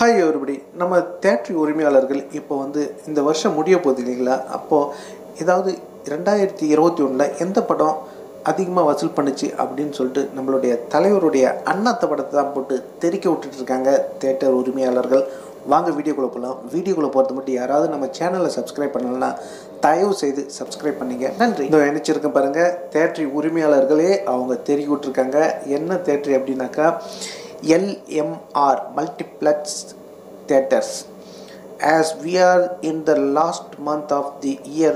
Hi everybody நம்ம தேட்டரி உரிமையாளர்கள் இப்போ வந்து இந்த வருஷம் முடிய போகுது இல்லைங்களா அப்போது ஏதாவது ரெண்டாயிரத்தி இருபத்தி ஒன்றில் எந்த படம் அதிகமாக வசூல் பண்ணுச்சு அப்படின்னு சொல்லிட்டு நம்மளுடைய தலைவருடைய அண்ணாத்த படத்தை தான் போட்டு தெறிக்க விட்டுட்டு இருக்காங்க தேட்டர் உரிமையாளர்கள் வாங்க வீடியோக்குள்ளே போகலாம் வீடியோக்குள்ளே போகிறது மட்டும் யாராவது நம்ம சேனலை சப்ஸ்கிரைப் பண்ணலன்னா தயவு செய்து சப்ஸ்கிரைப் பண்ணிங்க நன்றி இந்த நினச்சிருக்கேன் பாருங்கள் தேட்டரி உரிமையாளர்களே அவங்க தெறிக்க விட்டுருக்காங்க என்ன தேட்டரி அப்படின்னாக்கா LMR Multiplex Theaters. As we are in the last month of the year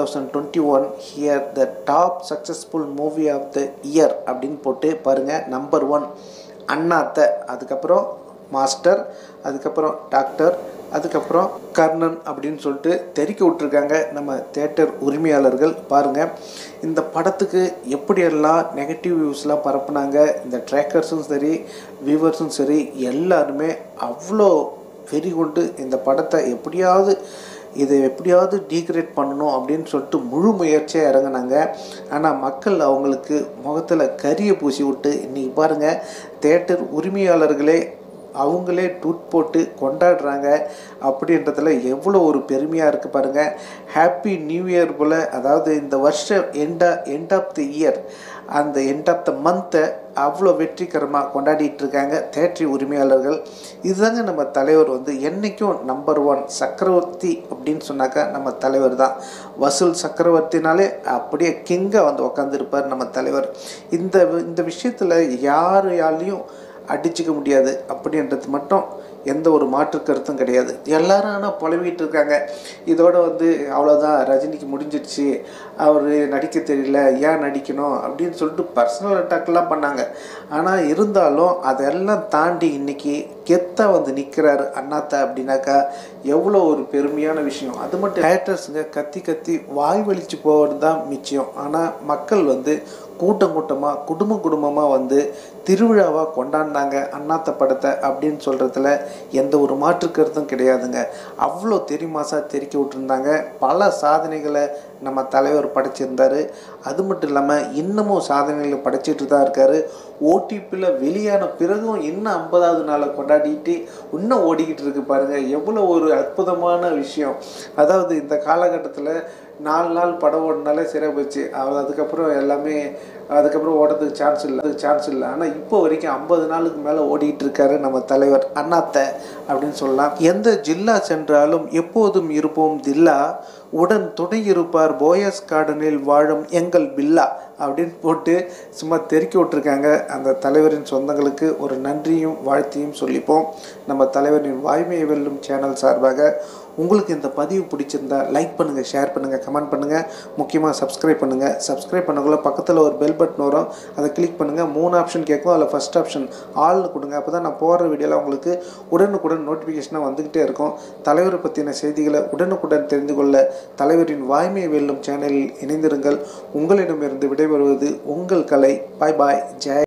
2021, here the top successful movie of the year அப்படின்னு போட்டு பாருங்க நம்பர் ஒன் அண்ணாத்த அதுக்கப்புறம் மாஸ்டர் அதுக்கப்புறம் டாக்டர் அதுக்கப்புறம் கர்ணன் அப்படின்னு சொல்லிட்டு தெரிக்க விட்டுருக்காங்க நம்ம தேட்டர் உரிமையாளர்கள் பாருங்கள் இந்த படத்துக்கு எப்படியெல்லாம் நெகட்டிவ் வியூஸ்லாம் பரப்புனாங்க இந்த ட்ராக்கர்ஸும் சரி வியூவர்ஸும் சரி எல்லாருமே அவ்வளோ வெறி கொண்டு இந்த படத்தை எப்படியாவது இதை எப்படியாவது டீக்ரேட் பண்ணணும் அப்படின்னு சொல்லிட்டு முழு முயற்சியாக இறங்குனாங்க ஆனால் மக்கள் அவங்களுக்கு முகத்தில் கரியை பூசி விட்டு இன்றைக்கி பாருங்கள் தேட்டர் உரிமையாளர்களே அவங்களே டூட் போட்டு கொண்டாடுறாங்க அப்படின்றதுல எவ்வளோ ஒரு பெருமையாக இருக்குது பாருங்கள் ஹாப்பி நியூ இயர் போல் அதாவது இந்த வருஷம் எண்டா எண்ட் ஆஃப் தி இயர் அந்த எண்ட் ஆஃப் த மந்த்தை அவ்வளோ வெற்றிகரமாக கொண்டாடிட்டு இருக்காங்க தேட்டரி உரிமையாளர்கள் இதுதாங்க நம்ம தலைவர் வந்து என்றைக்கும் நம்பர் ஒன் சக்கரவர்த்தி அப்படின்னு சொன்னாக்கா நம்ம தலைவர் தான் வசூல் சக்கரவர்த்தினாலே அப்படியே கிங்காக வந்து உக்காந்துருப்பார் நம்ம தலைவர் இந்த இந்த விஷயத்தில் யாரையாலையும் அடிச்சுக்க முடியாது அப்படின்றது மட்டும் எந்த ஒரு மாற்று கருத்தும் கிடையாது எல்லாரும் ஆனால் புலம்பிகிட்டு இருக்காங்க இதோட வந்து அவ்வளோதான் ரஜினிக்கு முடிஞ்சிடுச்சு அவர் நடிக்க தெரியல ஏன் நடிக்கணும் அப்படின்னு சொல்லிட்டு பர்சனல் அட்டாக்லாம் பண்ணாங்க ஆனால் இருந்தாலும் அதெல்லாம் தாண்டி இன்னைக்கு கெத்தாக வந்து நிற்கிறாரு அண்ணாத்தா அப்படின்னாக்கா எவ்வளோ ஒரு பெருமையான விஷயம் அது மட்டும் டேரக்டர்ஸுங்க கத்தி கத்தி வாய் வலிச்சு போவது தான் மிச்சம் ஆனால் மக்கள் வந்து கூட்டம் கூட்டமாக குடும்ப குடும்பமாக வந்து திருவிழாவாக கொண்டாடினாங்க அண்ணாத்த படத்தை அப்படின்னு சொல்கிறதுல எந்த ஒரு மாற்று கருத்தும் கிடையாதுங்க அவ்வளோ தெரிமாசா தெரிக்க விட்டுருந்தாங்க பல சாதனைகளை நம்ம தலைவர் படைச்சிருந்தார் அது மட்டும் இல்லாமல் இன்னமும் சாதனைகளை படைச்சிட்டு தான் இருக்கார் ஓடிபியில் வெளியான பிறகும் இன்னும் ஐம்பதாவது நாளை கொண்டாடிட்டு இன்னும் ஓடிக்கிட்டு இருக்கு பாருங்கள் எவ்வளோ ஒரு அற்புதமான விஷயம் அதாவது இந்த காலகட்டத்தில் நாலு நாள் படம் ஓடினாலே சரியாக போச்சு அவர் அதுக்கப்புறம் எல்லாமே அதுக்கப்புறம் ஓடுறதுக்கு சான்ஸ் இல்லை அதுக்கு சான்ஸ் இல்லை ஆனால் இப்போ வரைக்கும் ஐம்பது நாளுக்கு மேலே ஓடிட்டு இருக்காரு நம்ம தலைவர் அண்ணாத்த அப்படின்னு சொல்லலாம் எந்த ஜில்லா சென்றாலும் எப்போதும் இருப்போம் தில்லா உடன் துணை இருப்பார் போயஸ் கார்டனில் வாழும் எங்கள் பில்லா அப்படின்னு போட்டு சும்மா தெருக்கி விட்டுருக்காங்க அந்த தலைவரின் சொந்தங்களுக்கு ஒரு நன்றியும் வாழ்த்தையும் சொல்லிப்போம் நம்ம தலைவரின் வாய்மையை வெல்லும் சேனல் சார்பாக உங்களுக்கு இந்த பதிவு பிடிச்சிருந்தா லைக் பண்ணுங்கள் ஷேர் பண்ணுங்கள் கமெண்ட் பண்ணுங்கள் முக்கியமாக சப்ஸ்கிரைப் பண்ணுங்கள் சப்ஸ்கிரைப் பண்ணக்குள்ள பக்கத்தில் ஒரு பெல் பட்டன் வரும் அதை கிளிக் பண்ணுங்கள் மூணு ஆப்ஷன் கேட்கும் அதில் ஃபஸ்ட் ஆப்ஷன் ஆள்னு கொடுங்க அப்போ தான் நான் போடுற வீடியோவில் உங்களுக்கு உடனுக்குடன் நோட்டிஃபிகேஷனாக வந்துக்கிட்டே இருக்கும் தலைவரை பற்றின செய்திகளை உடனுக்குடன் தெரிந்து கொள்ள தலைவரின் வாய்மையை வெல்லும் சேனலில் இணைந்திருங்கள் உங்களிடமிருந்து விடைபெறுவது உங்கள் கலை பாய் பாய் ஜெய்